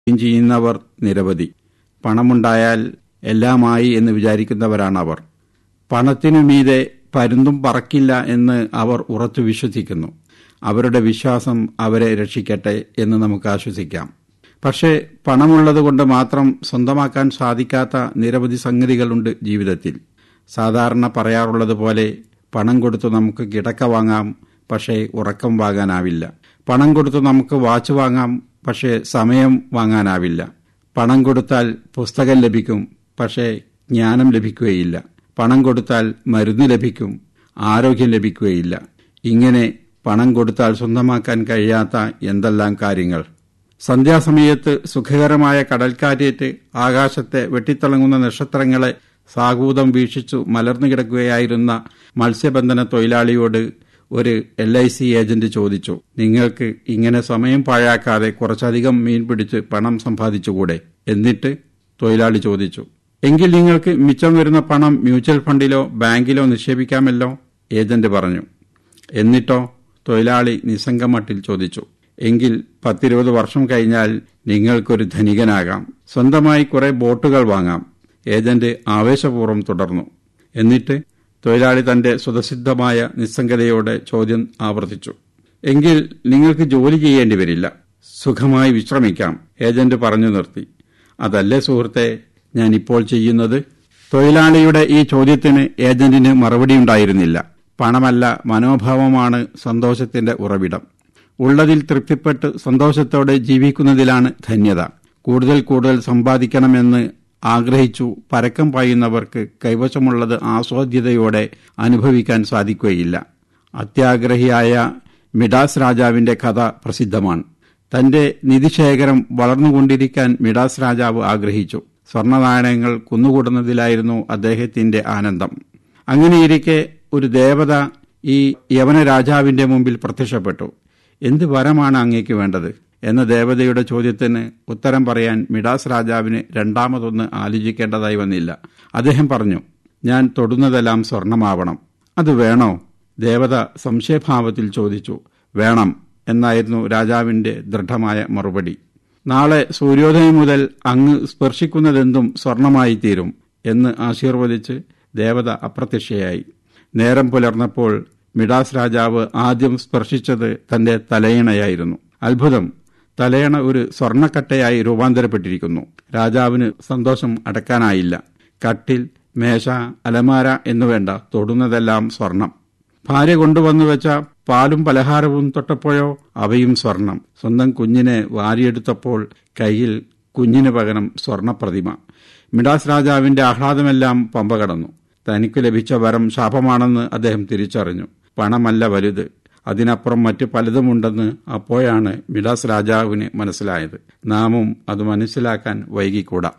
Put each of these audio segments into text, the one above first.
ചെയ്യുന്നവർ നിരവധി പണമുണ്ടായാൽ എല്ലാമായി എന്ന് വിചാരിക്കുന്നവരാണവർ പണത്തിനു മീതെ പരുന്തും പറക്കില്ല എന്ന് അവർ ഉറച്ചു വിശ്വസിക്കുന്നു അവരുടെ വിശ്വാസം അവരെ രക്ഷിക്കട്ടെ എന്ന് നമുക്ക് ആശ്വസിക്കാം പക്ഷേ പണമുള്ളതുകൊണ്ട് മാത്രം സ്വന്തമാക്കാൻ സാധിക്കാത്ത നിരവധി സംഗതികളുണ്ട് ജീവിതത്തിൽ സാധാരണ പറയാറുള്ളത് പോലെ പണം കൊടുത്തു നമുക്ക് കിടക്ക വാങ്ങാം പക്ഷേ ഉറക്കം വാങ്ങാനാവില്ല പണം കൊടുത്തു നമുക്ക് വാച്ച് വാങ്ങാം പക്ഷേ സമയം വാങ്ങാനാവില്ല പണം കൊടുത്താൽ പുസ്തകം ലഭിക്കും പക്ഷേ ജ്ഞാനം ലഭിക്കുകയില്ല പണം കൊടുത്താൽ മരുന്ന് ലഭിക്കും ആരോഗ്യം ലഭിക്കുകയില്ല ഇങ്ങനെ പണം കൊടുത്താൽ സ്വന്തമാക്കാൻ കഴിയാത്ത എന്തെല്ലാം കാര്യങ്ങൾ സന്ധ്യാസമയത്ത് സുഖകരമായ കടൽക്കാറ്റേറ്റ് ആകാശത്തെ വെട്ടിത്തിളങ്ങുന്ന നക്ഷത്രങ്ങളെ സാഗൂതം വീക്ഷിച്ചു മലർന്നു കിടക്കുകയായിരുന്ന മത്സ്യബന്ധന തൊഴിലാളിയോട് ഒരു എൽ ഐ സി ഏജന്റ് ചോദിച്ചു നിങ്ങൾക്ക് ഇങ്ങനെ സമയം പാഴാക്കാതെ കുറച്ചധികം മീൻ പിടിച്ച് പണം സമ്പാദിച്ചുകൂടെ എന്നിട്ട് തൊഴിലാളി ചോദിച്ചു എങ്കിൽ നിങ്ങൾക്ക് മിച്ചം വരുന്ന പണം മ്യൂച്വൽ ഫണ്ടിലോ ബാങ്കിലോ നിക്ഷേപിക്കാമല്ലോ ഏജന്റ് പറഞ്ഞു എന്നിട്ടോ തൊഴിലാളി നിസ്സംഗമട്ടിൽ ചോദിച്ചു എങ്കിൽ പത്തിരുപത് വർഷം കഴിഞ്ഞാൽ നിങ്ങൾക്കൊരു ധനികനാകാം സ്വന്തമായി കുറെ ബോട്ടുകൾ വാങ്ങാം ഏജന്റ് ആവേശപൂർവ്വം തുടർന്നു എന്നിട്ട് തൊഴിലാളി തന്റെ സ്വതസിദ്ധമായ നിസ്സംഗതയോടെ ചോദ്യം ആവർത്തിച്ചു എങ്കിൽ നിങ്ങൾക്ക് ജോലി ചെയ്യേണ്ടി വരില്ല സുഖമായി വിശ്രമിക്കാം ഏജന്റ് പറഞ്ഞു നിർത്തി അതല്ലേ സുഹൃത്തെ ഞാൻ ഇപ്പോൾ ചെയ്യുന്നത് തൊഴിലാളിയുടെ ഈ ചോദ്യത്തിന് ഏജന്റിന് മറുപടിയുണ്ടായിരുന്നില്ല പണമല്ല മനോഭാവമാണ് സന്തോഷത്തിന്റെ ഉറവിടം ഉള്ളതിൽ തൃപ്തിപ്പെട്ട് സന്തോഷത്തോടെ ജീവിക്കുന്നതിലാണ് ധന്യത കൂടുതൽ കൂടുതൽ സമ്പാദിക്കണമെന്ന് ആഗ്രഹിച്ചു പരക്കം പായുന്നവർക്ക് കൈവശമുള്ളത് ആസ്വാദ്യതയോടെ അനുഭവിക്കാൻ സാധിക്കുകയില്ല അത്യാഗ്രഹിയായ മിഡാസ് രാജാവിന്റെ കഥ പ്രസിദ്ധമാണ് തന്റെ നിധിശേഖരം വളർന്നുകൊണ്ടിരിക്കാൻ മിഡാസ് രാജാവ് ആഗ്രഹിച്ചു സ്വർണനാണയങ്ങൾ കുന്നുകൂടുന്നതിലായിരുന്നു അദ്ദേഹത്തിന്റെ ആനന്ദം അങ്ങനെയിരിക്കെ ഒരു ദേവത ഈ യവന രാജാവിന്റെ മുമ്പിൽ പ്രത്യക്ഷപ്പെട്ടു എന്ത് വരമാണ് അങ്ങേക്ക് വേണ്ടത് എന്ന ദേവതയുടെ ചോദ്യത്തിന് ഉത്തരം പറയാൻ മിഡാസ് രാജാവിന് രണ്ടാമതൊന്ന് ആലോചിക്കേണ്ടതായി വന്നില്ല അദ്ദേഹം പറഞ്ഞു ഞാൻ തൊടുന്നതെല്ലാം സ്വർണമാവണം അത് വേണോ ദേവത സംശയഭാവത്തിൽ ചോദിച്ചു വേണം എന്നായിരുന്നു രാജാവിന്റെ ദൃഢമായ മറുപടി നാളെ സൂര്യോദയം മുതൽ അങ്ങ് സ്പർശിക്കുന്നതെന്തും സ്വർണമായി തീരും എന്ന് ആശീർവദിച്ച് ദേവത അപ്രത്യക്ഷയായി നേരം പുലർന്നപ്പോൾ മിഡാസ് രാജാവ് ആദ്യം സ്പർശിച്ചത് തന്റെ തലയിണയായിരുന്നു അത്ഭുതം തലയണ ഒരു സ്വർണക്കട്ടയായി രൂപാന്തരപ്പെട്ടിരിക്കുന്നു രാജാവിന് സന്തോഷം അടക്കാനായില്ല കട്ടിൽ മേശ അലമാര എന്നുവേണ്ട തൊടുന്നതെല്ലാം സ്വർണം ഭാര്യ കൊണ്ടുവന്നു വെച്ച പാലും പലഹാരവും തൊട്ടപ്പോഴോ അവയും സ്വർണം സ്വന്തം കുഞ്ഞിനെ വാരിയെടുത്തപ്പോൾ കയ്യിൽ കുഞ്ഞിന് പകരം സ്വർണപ്രതിമ മിഡാസ് രാജാവിന്റെ ആഹ്ലാദമെല്ലാം പമ്പ കടന്നു തനിക്ക് ലഭിച്ച വരം ശാപമാണെന്ന് അദ്ദേഹം തിരിച്ചറിഞ്ഞു പണമല്ല വലുത് അതിനപ്പുറം മറ്റു പലതുമുണ്ടെന്ന് അപ്പോഴാണ് മിഡാസ് രാജാവിന് മനസ്സിലായത് നാമും അത് മനസ്സിലാക്കാൻ വൈകിക്കൂടാ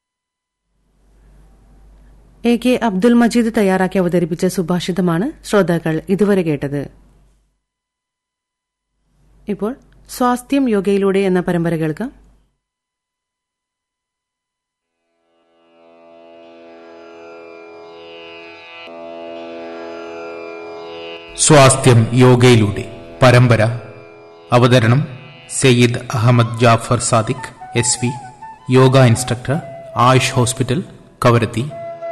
എ കെ അബ്ദുൽ മജീദ് തയ്യാറാക്കി അവതരിപ്പിച്ച സുഭാഷിതമാണ് ശ്രോതാക്കൾ ഇതുവരെ കേട്ടത് ഇപ്പോൾ സ്വാസ്ഥ്യം യോഗയിലൂടെ എന്ന പരമ്പര കേൾക്കാം സ്വാസ്ഥ്യം യോഗയിലൂടെ പരമ്പര അവതരണം Syed Ahmed Jafar Sadiq S V yoga instructor Ayush hospital Kavaratti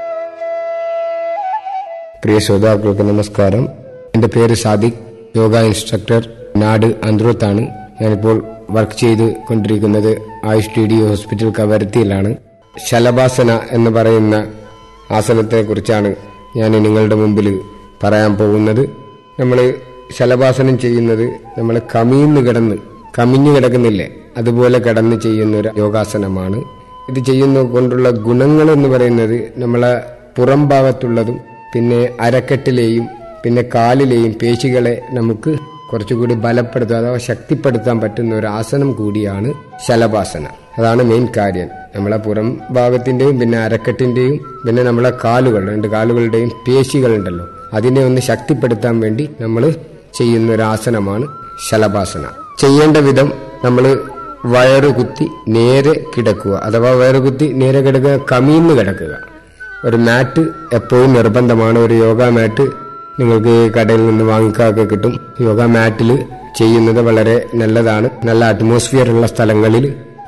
പ്രിയ ശ്രോതാക്കൾക്ക് നമസ്കാരം എൻ്റെ പേര് സാദിഖ് യോഗ ഇൻസ്ട്രക്ടർ നാട് അന്ത്രോത്താണ് ഞാനിപ്പോൾ വർക്ക് ചെയ്ത് കൊണ്ടിരിക്കുന്നത് ആയുഷ് ടി ഡി ഹോസ്പിറ്റൽ കവരത്തിയിലാണ് ശലഭാസന എന്ന് പറയുന്ന ആസനത്തെ കുറിച്ചാണ് ഞാൻ നിങ്ങളുടെ മുമ്പിൽ പറയാൻ പോകുന്നത് നമ്മൾ ശലഭാസനം ചെയ്യുന്നത് നമ്മൾ കമിഴ്ന്ന് കിടന്ന് കമിഞ്ഞു കിടക്കുന്നില്ലേ അതുപോലെ കിടന്ന് ചെയ്യുന്ന ഒരു യോഗാസനമാണ് ഇത് ചെയ്യുന്ന കൊണ്ടുള്ള ഗുണങ്ങൾ എന്ന് പറയുന്നത് നമ്മളെ പുറം ഭാഗത്തുള്ളതും പിന്നെ അരക്കെട്ടിലെയും പിന്നെ കാലിലെയും പേശികളെ നമുക്ക് കുറച്ചുകൂടി ബലപ്പെടുത്താൻ അഥവാ ശക്തിപ്പെടുത്താൻ പറ്റുന്ന ഒരു ആസനം കൂടിയാണ് ശലഭാസന അതാണ് മെയിൻ കാര്യം നമ്മളെ പുറം ഭാഗത്തിന്റെയും പിന്നെ അരക്കെട്ടിന്റെയും പിന്നെ നമ്മളെ കാലുകൾ രണ്ട് കാലുകളുടെയും പേശികളുണ്ടല്ലോ അതിനെ ഒന്ന് ശക്തിപ്പെടുത്താൻ വേണ്ടി നമ്മൾ ചെയ്യുന്ന ഒരു ആസനമാണ് ശലഭാസന ചെയ്യേണ്ട വിധം നമ്മൾ വയറ് കുത്തി നേരെ കിടക്കുക അഥവാ വയറ് കുത്തി നേരെ കിടക്കുക കമീന്ന് കിടക്കുക ഒരു മാറ്റ് എപ്പോഴും നിർബന്ധമാണ് ഒരു യോഗ മാറ്റ് നിങ്ങൾക്ക് കടയിൽ നിന്ന് വാങ്ങിക്കാനൊക്കെ കിട്ടും യോഗ മാറ്റിൽ ചെയ്യുന്നത് വളരെ നല്ലതാണ് നല്ല അറ്റ്മോസ്ഫിയർ ഉള്ള സ്ഥലങ്ങളിൽ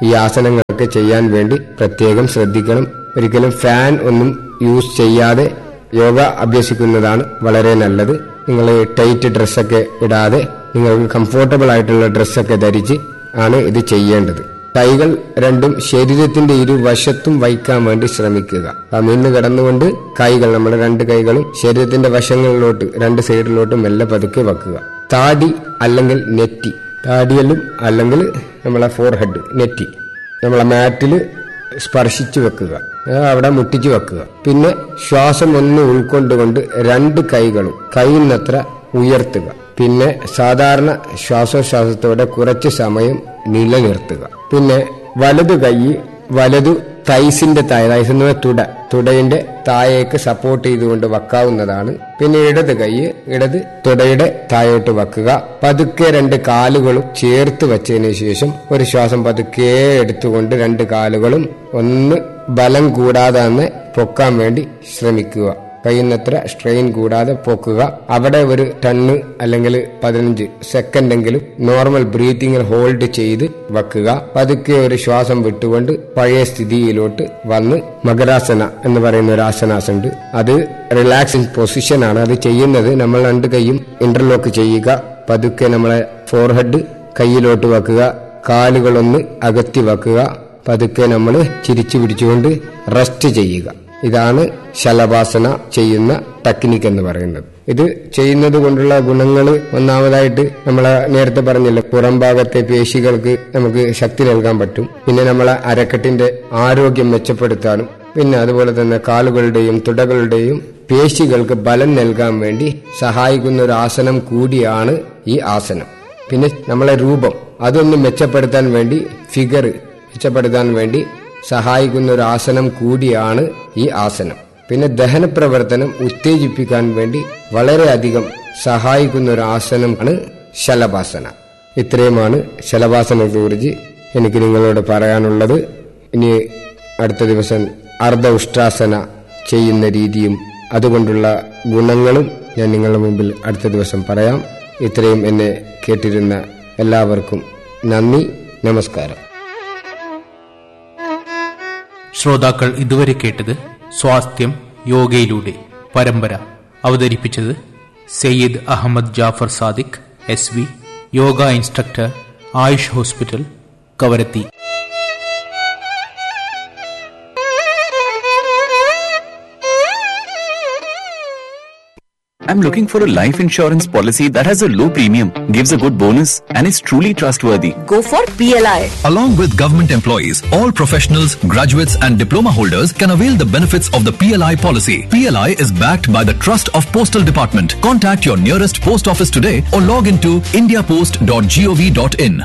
ഈ ആസനങ്ങളൊക്കെ ചെയ്യാൻ വേണ്ടി പ്രത്യേകം ശ്രദ്ധിക്കണം ഒരിക്കലും ഫാൻ ഒന്നും യൂസ് ചെയ്യാതെ യോഗ അഭ്യസിക്കുന്നതാണ് വളരെ നല്ലത് നിങ്ങൾ ടൈറ്റ് ഡ്രസ്സൊക്കെ ഇടാതെ നിങ്ങൾക്ക് കംഫോർട്ടബിൾ ആയിട്ടുള്ള ഡ്രസ്സൊക്കെ ധരിച്ച് ആണ് ഇത് ചെയ്യേണ്ടത് കൈകൾ രണ്ടും ശരീരത്തിന്റെ ഇരുവശത്തും വയ്ക്കാൻ വേണ്ടി ശ്രമിക്കുക അമീന്ന് കിടന്നുകൊണ്ട് കൈകൾ നമ്മുടെ രണ്ട് കൈകളും ശരീരത്തിന്റെ വശങ്ങളിലോട്ട് രണ്ട് സൈഡിലോട്ട് മെല്ലെ പതുക്കെ വെക്കുക താടി അല്ലെങ്കിൽ നെറ്റി താടിയല്ലും അല്ലെങ്കിൽ നമ്മളെ ഫോർഹെഡ് നെറ്റി നമ്മളെ മാറ്റിൽ സ്പർശിച്ചു വെക്കുക ആ, അവിടെ മുട്ടിച്ചു വെക്കുക പിന്നെ ശ്വാസം ഒന്ന് ഉൾക്കൊണ്ടുകൊണ്ട് രണ്ട് കൈകളും കഴിയുന്നത്ര ഉയർത്തുക പിന്നെ സാധാരണ ശ്വാസോച്ഛ്വാസത്തോടെ കുറച്ച് സമയം നിലനിർത്തുക പിന്നെ വലതു കൈ വലതു തൈസിന്റെ താഴെ തൈസ് എന്ന് പറഞ്ഞാൽ തുട തുടയുടെ താഴേക്ക് സപ്പോർട്ട് ചെയ്തുകൊണ്ട് വെക്കാവുന്നതാണ് പിന്നെ ഇടത് കൈ ഇടത് തുടയുടെ താഴോട്ട് വെക്കുക പതുക്കെ രണ്ട് കാലുകളും ചേർത്ത് വെച്ചതിന് ശേഷം ഒരു ശ്വാസം പതുക്കെ എടുത്തുകൊണ്ട് രണ്ട് കാലുകളും ഒന്ന് ബലം കൂടാതെ തന്നെ പൊക്കാൻ വേണ്ടി ശ്രമിക്കുക കഴിയുന്നത്ര സ്ട്രെയിൻ കൂടാതെ പൊക്കുക അവിടെ ഒരു ടണ്ണ് അല്ലെങ്കിൽ പതിനഞ്ച് സെക്കൻഡെങ്കിലും നോർമൽ ബ്രീത്തിങ്ങിൽ ഹോൾഡ് ചെയ്ത് വെക്കുക പതുക്കെ ഒരു ശ്വാസം വിട്ടുകൊണ്ട് പഴയ സ്ഥിതിയിലോട്ട് വന്ന് മകരാസന എന്ന് പറയുന്ന ഒരു ആസനാസം ഉണ്ട് അത് റിലാക്സിംഗ് പൊസിഷനാണ് അത് ചെയ്യുന്നത് നമ്മൾ രണ്ട് കൈയും ഇന്റർലോക്ക് ചെയ്യുക പതുക്കെ നമ്മളെ ഫോർഹെഡ് കയ്യിലോട്ട് വെക്കുക കാലുകളൊന്ന് അകത്തി വെക്കുക പതുക്കെ നമ്മൾ ചിരിച്ചു പിടിച്ചുകൊണ്ട് റെസ്റ്റ് ചെയ്യുക ഇതാണ് ശലഭാസന ചെയ്യുന്ന ടെക്നിക്ക് എന്ന് പറയുന്നത് ഇത് ചെയ്യുന്നത് കൊണ്ടുള്ള ഗുണങ്ങൾ ഒന്നാമതായിട്ട് നമ്മളെ നേരത്തെ പറഞ്ഞല്ലോ പുറം ഭാഗത്തെ പേശികൾക്ക് നമുക്ക് ശക്തി നൽകാൻ പറ്റും പിന്നെ നമ്മളെ അരക്കെട്ടിന്റെ ആരോഗ്യം മെച്ചപ്പെടുത്താനും പിന്നെ അതുപോലെ തന്നെ കാലുകളുടെയും തുടകളുടെയും പേശികൾക്ക് ബലം നൽകാൻ വേണ്ടി സഹായിക്കുന്ന ഒരു ആസനം കൂടിയാണ് ഈ ആസനം പിന്നെ നമ്മളെ രൂപം അതൊന്ന് മെച്ചപ്പെടുത്താൻ വേണ്ടി ഫിഗർ മെച്ചപ്പെടുത്താൻ വേണ്ടി സഹായിക്കുന്ന ഒരു ആസനം കൂടിയാണ് ഈ ആസനം പിന്നെ ദഹന പ്രവർത്തനം ഉത്തേജിപ്പിക്കാൻ വേണ്ടി വളരെയധികം സഹായിക്കുന്ന ഒരു ആസനമാണ് ശലഭാസന ഇത്രയുമാണ് ശലഭാസനത്തെ കുറിച്ച് എനിക്ക് നിങ്ങളോട് പറയാനുള്ളത് ഇനി അടുത്ത ദിവസം അർദ്ധ ഉഷ്ട്രാസന ചെയ്യുന്ന രീതിയും അതുകൊണ്ടുള്ള ഗുണങ്ങളും ഞാൻ നിങ്ങളുടെ മുമ്പിൽ അടുത്ത ദിവസം പറയാം ഇത്രയും എന്നെ കേട്ടിരുന്ന എല്ലാവർക്കും നന്ദി നമസ്കാരം ശ്രോതാക്കൾ ഇതുവരെ കേട്ടത് സ്വാസ്ഥ്യം യോഗയിലൂടെ പരമ്പര അവതരിപ്പിച്ചത് Syed Ahmed Jafar Sadiq S V yoga instructor Ayush hospital Kavaratti I'm looking for a life insurance policy that has a low premium, gives a good bonus, and is truly trustworthy. Go for PLI. Along with government employees, all professionals, graduates, and diploma holders can avail the benefits of the PLI policy. PLI is backed by the Trust of Postal Department. Contact your nearest post office today or log into indiapost.gov.in.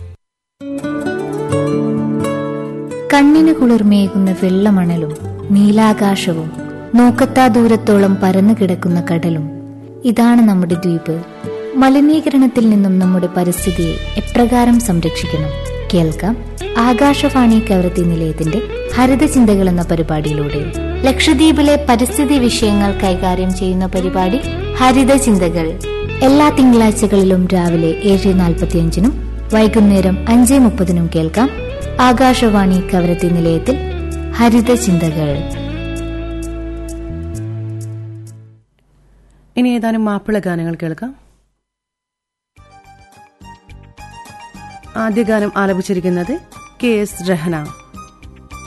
കണ്ണിന് കുളിർമയേകുന്ന വെള്ളമണലും നീലാകാശവും നോക്കത്താ ദൂരത്തോളം പരന്നു കിടക്കുന്ന കടലും ഇതാണ് നമ്മുടെ ദ്വീപ് മലിനീകരണത്തിൽ നിന്നും നമ്മുടെ പരിസ്ഥിതിയെ എപ്രകാരം സംരക്ഷിക്കണം കേൾക്കാം ആകാശവാണി കവരത്തി നിലയത്തിന്റെ ഹരിത ചിന്തകൾ എന്ന പരിപാടിയിലൂടെ ലക്ഷദ്വീപിലെ പരിസ്ഥിതി വിഷയങ്ങൾ കൈകാര്യം ചെയ്യുന്ന പരിപാടി ഹരിത ചിന്തകൾ എല്ലാ തിങ്കളാഴ്ചകളിലും രാവിലെ ഏഴ് നാൽപ്പത്തിയഞ്ചിനും വൈകുന്നേരം അഞ്ച് മുപ്പതിനും കേൾക്കാം ആകാശവാണി കവരത്തി നിലയത്തിൽ ഹരിത ചിന്തകൾ ഇനി ഏതാനും മാപ്പിള ഗാനങ്ങൾ കേൾക്കാം ആദ്യ ഗാനം ആലപിച്ചിരിക്കുന്നത് കെ എസ് രഹന